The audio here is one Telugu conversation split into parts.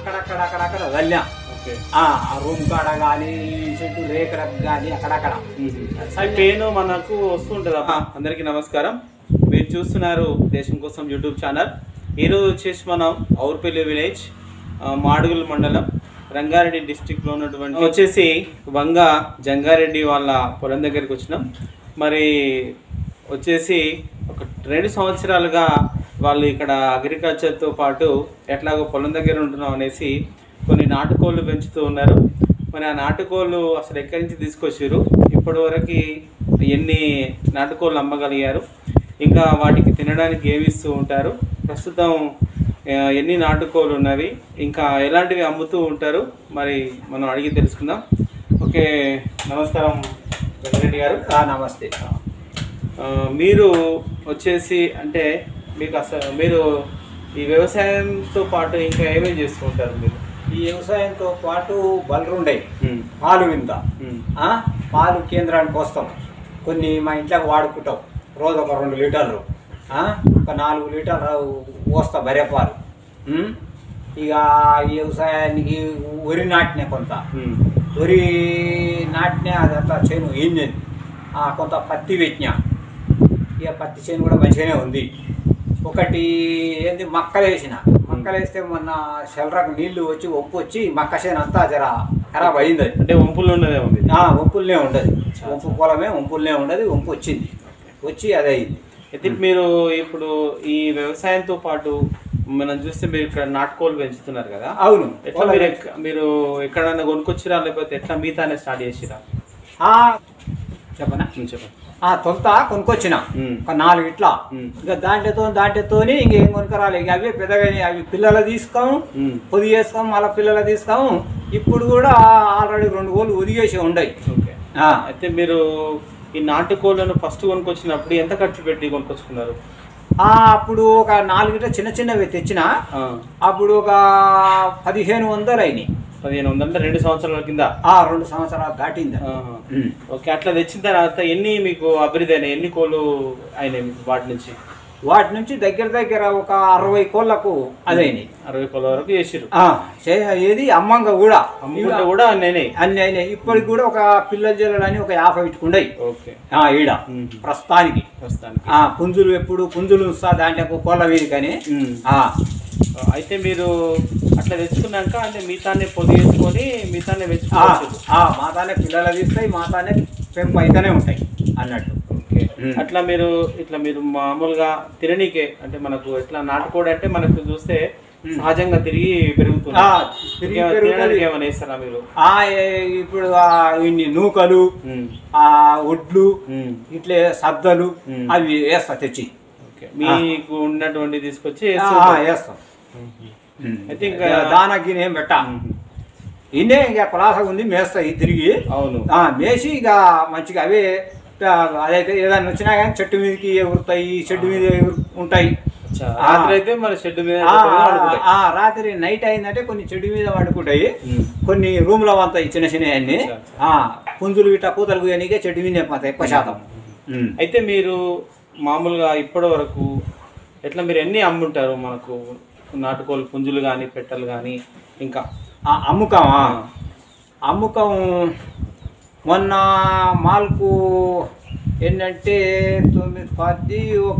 అక్కడక్కడ అక్కడక్కడ వెళ్ళాం ఓకే ఆ రూమ్ కాడ కానీ చెట్టు రేకులకు కానీ అక్కడక్కడ ఈ పెయిన్ మనకు వస్తుంటుంది అబ్బా అందరికీ నమస్కారం మీరు చూస్తున్నారు దేశం కోసం యూట్యూబ్ ఛానల్ ఈరోజు వచ్చేసి మనం ఔర్పల్లి విలేజ్ ఆ, మాడుగుల మండలం రంగారెడ్డి డిస్టిక్లో ఉన్నటువంటి వచ్చేసి వంగ జంగారెడ్డి వాళ్ళ పొలం దగ్గరికి వచ్చినాం మరి వచ్చేసి ఒక రెండు సంవత్సరాలుగా వాళ్ళు ఇక్కడ అగ్రికల్చర్తో పాటు ఎట్లాగో పొలం దగ్గర ఉంటున్నాం అనేసి కొన్ని నాటుకోళ్ళు పెంచుతూ ఉన్నారు మరి ఆ నాటుకోళ్ళు అసలు ఎక్కడి నుంచి తీసుకొచ్చారు ఇప్పటి వరకు ఎన్ని నాటుకోళ్ళు అమ్మగలిగారు ఇంకా వాటికి తినడానికి ఏమి ఇస్తూ ఉంటారు ప్రస్తుతం ఆ, ఎన్ని నాటుకోళ్ళు ఉన్నవి ఇంకా ఎలాంటివి అమ్ముతూ ఉంటారు మరి మనం అడిగి తెలుసుకుందాం ఓకే నమస్కారం వెంకరెడ్డి గారు ఆ, నమస్తే ఆ, మీరు వచ్చేసి అంటే మీకు అసలు మీరు ఈ వ్యవసాయంతో పాటు ఇంకా ఏమేమి చేస్తూ ఉంటారు మీరు ఈ వ్యవసాయంతో పాటు బలరుండయి ఉమ్, పాలు వింద ఉమ్, ఆ, పాలు కేంద్రానికి వస్తాం కొన్ని మా ఇంట్లోకి వాడుకుంటాం రోజు ఒక రెండు లీటర్లు ఆ, ఒక నాలుగు లీటర్లు పోస్తా బరే పాలు ఉమ్, ఇక ఈ వ్యవసాయానికి వరి నాటిన కొంత ఉమ్, వరి నాటిన అదంతా చేను ఏంది కొంత పత్తి పెట్టిన ఇక పత్తి చేను కూడా మంచిగానే ఉంది ఒకటి ఏంది మక్కలు వేసిన మక్కలు వేస్తే మొన్న శెలరకు నీళ్లు వచ్చి ఒప్పు వచ్చి మక్క చేను అంతా జర ఖరాబ్ అయింది అది అంటే వంపులు ఉన్నదే ఉంది ఆ, వంపులనే ఉండదు వంపు పొలమే వంపులనే ఉండదు వంపు వచ్చింది వచ్చి అది అయింది అయితే మీరు ఇప్పుడు ఈ వ్యవసాయంతో పాటు మనం చూస్తే మీరు ఇక్కడ నాటుకోళ్ళు పెంచుతున్నారు కదా అవును ఎట్లా మీరు ఎక్క- మీరు ఎక్కడైనా కొనుక్కొచ్చిరా లేకపోతే ఎట్లా మీతానే స్టార్ట్ చేసిరా ఆ, చెప్పనా ఉమ్, చెప్పండి ఆ తొంత కొనుక్కొచ్చిన ఉమ్, ఒక నాలుగు ఇట్లా ఉమ్, ఇక దాంట్లోతో దాంట్లోతోని ఇంకేం కొనుక్కరాలి ఇక అవే పెద్దగా అవి పిల్లలు తీసుకోము ఉమ్, పొది చేసుకోము మళ్ళీ పిల్లలు తీసుకోము ఇప్పుడు కూడా ఆల్రెడీ రెండు కోళ్ళు ఒదిగేసి ఉండయి ఓకే ఆ, అయితే మీరు ఈ నాటుకోళ్ళను ఫస్ట్ కొనుక్కొచ్చినప్పుడు ఎంత ఖర్చు పెట్టి కొనుక్కొచ్చుకున్నారు ఆ, అప్పుడు ఒక నాలుగిట చిన్న చిన్నవి తెచ్చిన ఆ, అప్పుడు ఒక పదిహేను వందలు అయినాయి పదిహేను వందల అంటే రెండు సంవత్సరాల కింద ఆ రెండు సంవత్సరాలు దాటింది ఆహా. ఉమ్. ఓకే అట్లా తెచ్చిన తర్వాత ఎన్ని మీకు అభివృద్ధి అయినాయి ఎన్ని కోళ్ళు అయినాయి మీకు వాటి నుంచి వాటి నుంచి దగ్గర దగ్గర ఒక అరవై కోళ్ళకు అదైనాయి అరవై కోళ్ళ వరకు చేసిరు ఆ, చే- ఏది అమ్మంగా కూడా అమ్ముకుంటే కూడా నేనే అన్ని అయినాయి ఇప్పటికి కూడా ఒక పిల్లల జల్లలు అని ఒక యాభై ఇట్టుకుండయి ఓకే ఆ, ఈడ ఉమ్. ప్రస్తుతానికి ప్రస్తుతానికి ఆ పుంజులు ఎప్పుడు పుంజులు వస్తా దాంట్లో కోళ్ళ వీధికని ఉమ్. ఆ, అయితే మీరు అట్లా తెచ్చుకున్నాక అంటే మిగతాన్ని పొది వేసుకొని మిగతాన్ని ఆ, వెచ్చుకోవచ్చు ఆ, మాతానే పిల్లలు తీస్తాయి మాతానే పెంపు అయితేనే ఉంటాయి అన్నట్టు ఓకే ఉమ్. అట్లా మీరు ఇట్లా మీరు మామూలుగా తిననీకే అంటే మనకు ఎట్లా నాటుకోడి అంటే మనకు చూస్తే ఉమ్. సహజంగా తిరిగి పెరుగుతుంది ఆ, తిరిగి ఇంకేమైనా పెరుగుతుంది. తినడానికి ఏమైనా వేస్తారా మీరు ఆ, ఏ- ఇప్పుడు ఆ, ఇన్ని నూకలు ఉమ్. ఆ ఒడ్లు ఉమ్. ఇట్లే సద్దలు ఉమ్. అవి వేస్తా తెచ్చి ఓకే మీకు ఉన్నటువంటి తీసుకొచ్చి ఆ, వేస్తూ ఆ, ఉంటారు. వేస్తాం అయితే ఇంకా దానకి ఏం పెట్ట ఉమ్. ఇన్నే ఇక పలాసగా ఉంది మేస్తాయి తిరిగి అవును ఆ, మేసి ఇక మంచిగా అవే ఆ, అదైతే ఏదైనా వచ్చినా కానీ చెట్టు మీదకి ఎగురుతాయి చెట్టు మీద ఎగురు ఉంటాయి అచ్చా. ఆ. రాత్రి అయితే మరి షెడ్ మీద ఆ, ఒకటి మీద పడుకుంటాయి. ఆ, రాత్రి నైట్ అయిందంటే కొన్ని చెట్టు మీద పడుకుంటాయి ఉమ్. కొన్ని రూమ్లో వంతాయి చిన్న చిన్న అన్ని అచ్చా, పుంజులు ఇట్లా కూతలు కూయనికే చెట్టు మీద పోతాయి ఎక్కువ శాతం ఉమ్. అయితే మీరు మామూలుగా ఇప్పటి వరకు ఎట్లా మీరు ఎన్ని అమ్ముంటారు మనకు నాటుకోళ్ళు పుంజులు కానీ పెట్టలు కానీ ఇంకా ఆ, అమ్ముకమా అమ్ముకం మొన్న మాల్కు ఏంటంటే తొమ్మిది పది ఒక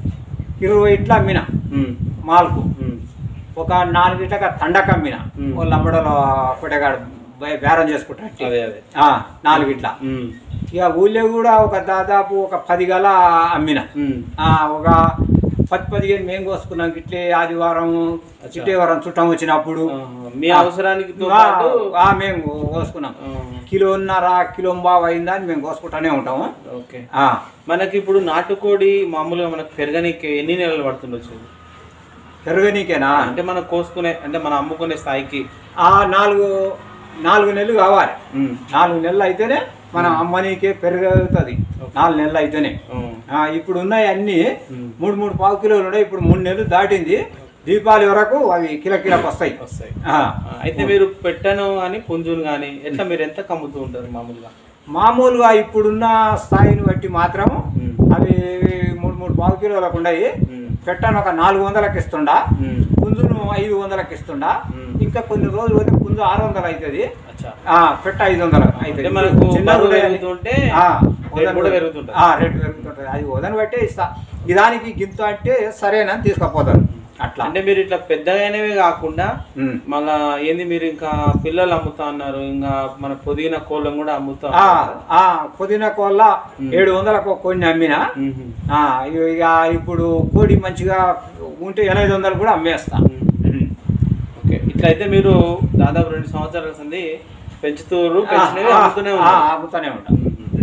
ఇరవై ఇట్లా అమ్మిన ఉమ్, మాల్కు ఉమ్, ఒక నాలుగు ఇట్లా తండక అమ్మిన మ్. ఓ లంబడలో పుట్టగాడు బే- బేరం చేసుకుంటా అదే అదే నాలుగు ఇట్లా ఉమ్, ఇక ఊళ్ళో కూడా ఒక దాదాపు ఒక పది గల అమ్మిన ఉమ్, ఆ, ఒక పది పదిహేను మేము కోసుకున్నాం ఇట్లే ఆదివారం ఇట్లే వారం చుట్టం వచ్చినప్పుడు ఆహా. మీ అవసరానికి తో ఆ, పాటు ఆ, మేము కోసుకున్నాం ఆ, కిలోన్నర కిలో బావు అయిందా అని మేము కోసుకుంటానే ఉంటాము ఓకే ఆ, మనకి ఇప్పుడు నాటుకోడి మామూలుగా మనకు పెరగనికి ఎన్ని నెలలు పడుతుండొచ్చు పెరగనీకేనా అంటే మనం కోసుకునే అంటే మనం అమ్ముకునే స్థాయికి ఆ నాలుగు నాలుగు నెలలు కావాలి ఉమ్, నాలుగు నెలలు అయితేనే మనం అమ్మనీకే పెరుగుతుంది నాలుగు నెలలు అయితేనే ఉమ్, ఆ, ఇప్పుడు ఉన్నాయి అన్ని ఉమ్, మూడు మూడు పావు కిలోలు ఉన్నాయి ఇప్పుడు మూడు నెలలు దాటింది దీపావళి వరకు అవి కిల కిలకు వస్తాయి వస్తాయి ఆ, ఆ, అయితే మీరు పెట్టను కానీ పుంజును కానీ ఎట్లా మీరు ఎంత కమ్ముతూ ఉంటారు మామూలుగా మామూలుగా ఇప్పుడున్న స్థాయిని బట్టి మాత్రం ఉమ్, అవి మూడు మూడు పావు కిలోలకు ఉన్నాయి ఉమ్, పెట్టను ఒక నాలుగు వందలకి ఇస్తుండా ఉమ్, పుంజును ఐదు వందలకి ఇస్తుండా ఉమ్. ఇక ఇంకా కొన్ని రోజులు పోతే పుంజు ఆరు వందలు అవుతుంది అచ్చా ఆ, పెట్ట ఐదు వందలు అంటే అవుతుంది మనకు చిన్నగా బరువు ఉన్నాయని- పెరుగుతుంటే ఆ, రేట్ వదన కూడా పెరుగుతుంటుంది. ఆ, రేటు పెరుగుతుంటుంది అది వదన బట్టే ఇస్తా ఇదానికి గింత అంటే సరేనని తీసుకుపోతారు అట్లా అంటే మీరు ఇట్లా పెద్దగానే కాకుండా ఉమ్. మళ్ళా ఏంది మీరు ఇంకా పిల్లలు అమ్ముతా అన్నారు ఇంకా మన పుదీనా కోళ్ళం కూడా అమ్ముతా ఆ, అన్నారు. ఆ, పుదీనా కోళ్ళ ఏడు వందలకు కొన్ని అమ్మిన మ్మ్. ఆ, ఇక ఇక ఇప్పుడు కోడి మంచిగా ఉంటే ఎనిమిది వందలు కూడా అమ్మేస్తా ఉమ్. ఓకే ఇట్లయితే మీరు దాదాపు రెండు సంవత్సరాల సంది పెంచుతూరు ఆ, పెంచినవి ఆ, అమ్ముతూనే ఆ, ఉన్నారు అమ్ముతూనే ఉంటా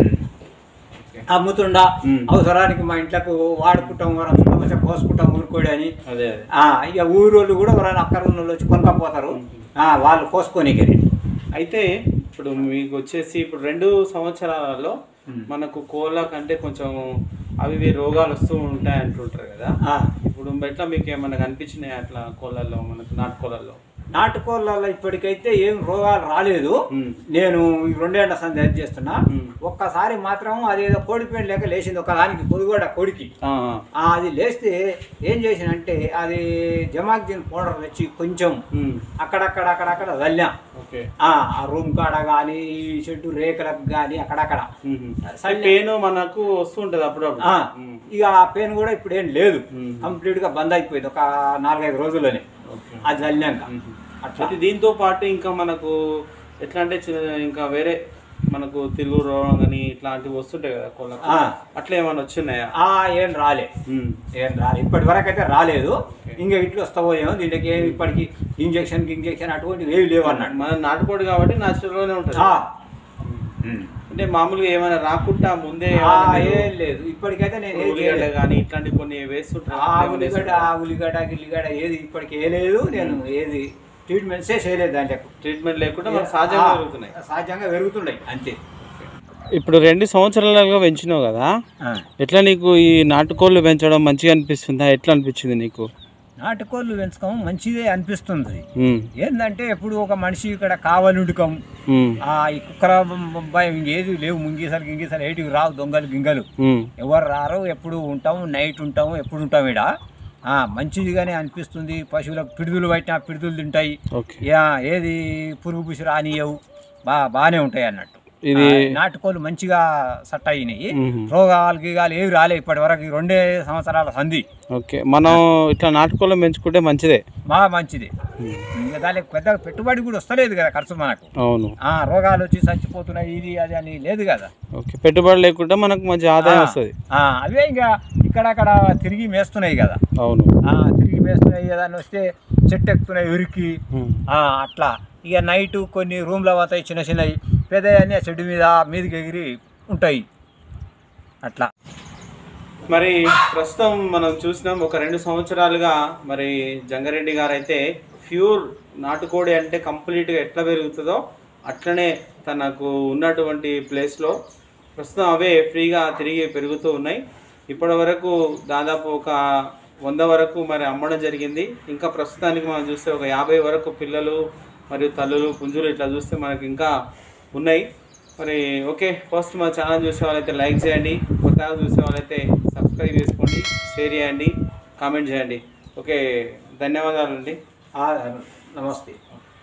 ఓకే. అమ్ముతుండా ఉమ్. అవసరానికి మా ఇంట్లకు వాడుకుంటాం వరం మంచిగా కోసుకుంటాం ఊరుకోడి అని అదే అదే ఆ, ఇక ఊరోళ్ళు కూడా ఎవరైనా అక్కడ ఉన్న వాళ్ళు వచ్చి కొనుక్కపోతారు ఆ, వాళ్ళు కోసుకొని అయితే ఇప్పుడు మీకు వచ్చేసి ఇప్పుడు రెండు సంవత్సరాలలో మనకు కోళ్ళ కంటే కొంచెం అవి ఇవి రోగాలు వస్తూ ఉంటాయి అంటుంటారు కదా ఇప్పుడు ఎట్లా మీకు ఏమన్నా కనిపించినాయి అట్లా కోళ్ళల్లో మనకు నాటుకోళ్ళల్లో నాటుకోళ్ళల్లో ఇప్పటికైతే ఏం రోగాలు రాలేదు ఉమ్. నేను ఈ రెండేళ్ల సంది అది చేస్తున్నా ఉమ్. ఒక్కసారి మాత్రం అదేదో కోడిపేట లేక లేచింది ఒక దానికి పొదిగోడ కోడికి ఆ, ఆ, అది లేస్తే ఏం చేసినంటే అది జమాగ్జిన్ పౌడర్ తెచ్చి కొంచెం ఉమ్. అక్కడక్కడ అక్కడక్కడ చల్లాం ఓకే ఆ ఆ రూమ్ కాడ కానీ ఈ చెట్టు రేకులకు కానీ అక్కడక్కడ ఉమ్. సరే. పెయిన్ మనకు వస్తుంటది అప్పుడప్పుడు ఆ, ఉమ్. ఇక ఆ పెయిన్ కూడా ఇప్పుడు ఏం లేదు ఉమ్. కంప్లీట్ గా బంద్ అయిపోయింది ఒక నాలుగైదు రోజుల్లోనే ఓకే. అది చల్లాక ఉమ్. అట్లా అయితే దీంతో పాటు ఇంకా మనకు ఎట్లా అంటే చిన్న ఇంకా వేరే మనకు తిరుగు రోగం కానీ ఇట్లాంటివి వస్తుంటాయి కదా కోళ్ళకు ఆ. అట్లా ఏమైనా వచ్చినాయా ఆ ఏం రాలే ఉమ్. ఏం రాలే ఇప్పటి వరకు అయితే రాలేదు ఓకే. ఇంకా ఇట్లా వస్తావో ఏమో దీనికి ఏమి ఇప్పటికి ఇంజక్షన్ ఇంజక్షన్ అటువంటివి ఏవి లేవు అన్నాడు మన నాటుకోడి కాబట్టి natural గానే ఉంటుంది ఆ. ఉమ్. అంటే మామూలుగా ఏమైనా రాకుండా ముందే ఆ, ఏమైనా మీరు ఏం లేదు ఇప్పటికైతే నేను ఏం ఉల్లిగడ్డ చేయలేదు. కానీ ఇట్లాంటి కొన్ని వేస్తుంటారు ఆ ఉల్లిగడ్డ ఆ ఉల్లిగడ్డ గిల్లిగడ్డ ఏది ఇప్పటికి ఏ లేదు నేను ఏది ట్రీట్మెంట్సే చేయలేదు దాంట్లో ట్రీట్మెంట్ లేకుండా మనకు సహజంగా పెరుగుతున్నాయి సహజంగా పెరుగుతున్నాయి అంతే ఇప్పుడు రెండు సంవత్సరాలుగా పెంచినావు కదా ఎట్లా నీకు ఈ నాటుకోళ్ళు పెంచడం మంచిగా అనిపిస్తుందా ఎట్లా అనిపించింది నీకు నాటుకోళ్ళు పెంచకం మంచిదే అనిపిస్తుంది ఉమ్. ఏంటంటే ఎప్పుడు ఒక మనిషి ఇక్కడ కావలుండుకం ఉమ్. ఆ ఈ కుక్కర భయం ఇంకేది లేవు ముంగీసలు గింగీసలు ఏటికి రావు దొంగలు గింగలు ఉమ్. ఎవరు రారు ఎప్పుడు ఉంటాము నైట్ ఉంటాము ఎప్పుడు ఉంటాం ఇక్కడ ఆ, మంచిదిగానే అనిపిస్తుంది పశువులకు పిడుదులు పట్టినా పిడుదులు తింటాయి ఓకే యా, ఏది పురుగు పుసి రానియవు బా బాగానే ఉంటాయి అన్నట్టు ఇది ఆ, నాటుకోళ్ళు మంచిగా సట్ అయినాయి మ్మ్. రోగాలు గీగాలు ఏవి రాలే ఇప్పటి వరకు ఈ రెండే సంవత్సరాల సంధి ఓకే మనం ఇట్లా నాటుకోళ్ళం పెంచుకుంటే మంచిదే మా మంచిది ఇంకా దానికి పెద్ద పెట్టుబడి కూడా వస్తలేదు కదా ఖర్చు మనకు అవును ఆ రోగాలు వచ్చి చచ్చిపోతున్నాయి ఇది అది అని లేదు కదా ఓకే పెట్టుబడి లేకుండా మనకు మంచి ఆదాయం వస్తుంది ఆ, అవే ఇంకా ఇక్కడక్కడ తిరిగి మేస్తున్నాయి కదా అవును ఆ, తిరిగి మేస్తున్నాయి కదా అని వస్తే చెట్టు ఎక్కుతున్నాయి ఉరికి ఉమ్. ఆ, అట్లా ఇక నైట్ కొన్ని రూమ్లో పోతాయి చిన్న చిన్నవి పెద్ద అన్ని ఆ చెట్టు మీద మీదకి ఎగిరి ఉంటాయి అట్లా మరి ప్రస్తుతం మనం చూసినాం ఒక రెండు సంవత్సరాలుగా మరి జంగారెడ్డి గారు అయితే ప్యూర్ నాటుకోడి అంటే కంప్లీట్గా ఎట్లా పెరుగుతుందో అట్లనే తనకు ఉన్నటువంటి ప్లేస్లో ప్రస్తుతం అవే ఫ్రీగా తిరిగి పెరుగుతూ ఉన్నాయి ఇప్పటి వరకు దాదాపు ఒక వంద వరకు మరి అమ్మడం జరిగింది ఇంకా ప్రస్తుతానికి మనం చూస్తే ఒక యాభై వరకు పిల్లలు మరియు తల్లులు పుంజులు ఇట్లా చూస్తే మనకి ఇంకా ఉన్నాయి మరి ఓకే ఫస్ట్ మా ఛానల్ చూసే వాళ్ళైతే లైక్ చేయండి కొత్తగా చూసే వాళ్ళైతే సబ్స్క్రైబ్ చేసుకోండి షేర్ చేయండి కామెంట్ చేయండి ఓకే ధన్యవాదాలండి ఆ, నమస్తే